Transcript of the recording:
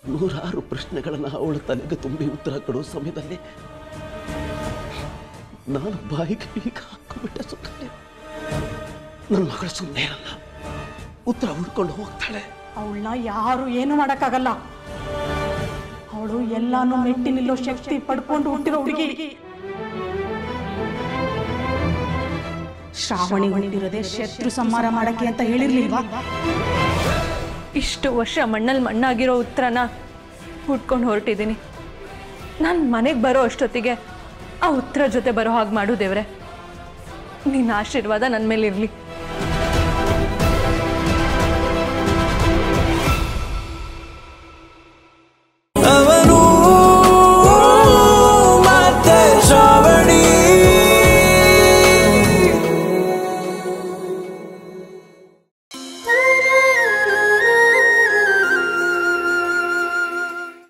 ನೂರಾರು ಪ್ರಶ್ನೆಗಳನ್ನು ಅವಳ ತಲೆಗೆ ತುಂಬಿ ಉತ್ತರ ಕೊಡೋ ಸಮಯದಲ್ಲಿ ನಾನು ಬಾಯಿಗೆ ಬೀಗ ಹಾಕಿಬಿಟ್ಟೆ ಸುಮ್ಮನೆ ನನ್ನ ಮಗಳು ಸುಮ್ಮನೆ ಇರಲ್ಲ ಉತ್ತರ ಹುಡ್ಕೊಂಡು ಹೋಗ್ತಾಳೆ ಅವಳನ್ನ ಯಾರು ಏನು ಮಾಡೋಕ್ಕಾಗಲ್ಲ ಅವಳು ಎಲ್ಲಾನು ಮೆಟ್ಟಿ ನಿಲ್ಲೋ ಶಕ್ತಿ ಪಡ್ಕೊಂಡು ಹುಟ್ಟಿರೋ ಹುಡುಗಿ ಶ್ರಾವಣಿ ಹುಟ್ಟಿರೋದೇ ಶತ್ರು ಸಂಹಾರ ಮಾಡಕ್ಕೆ ಅಂತ ಹೇಳಿರ್ಲಿಲ್ವಾ ಇಷ್ಟು ವರ್ಷ ಮಣ್ಣಲ್ಲಿ ಮಣ್ಣಾಗಿರೋ ಉತ್ತರನ ಹುಡ್ಕೊಂಡು ಹೊರಟಿದ್ದೀನಿ ನಾನು ಮನೆಗೆ ಬರೋ ಅಷ್ಟೊತ್ತಿಗೆ ಆ ಉತ್ತರ ಜೊತೆ ಬರೋ ಹಾಗೆ ಮಾಡು ದೇವ್ರೆ ನಿನ್ನ ಆಶೀರ್ವಾದ ನನ್ನ ಮೇಲೆ ಇರಲಿ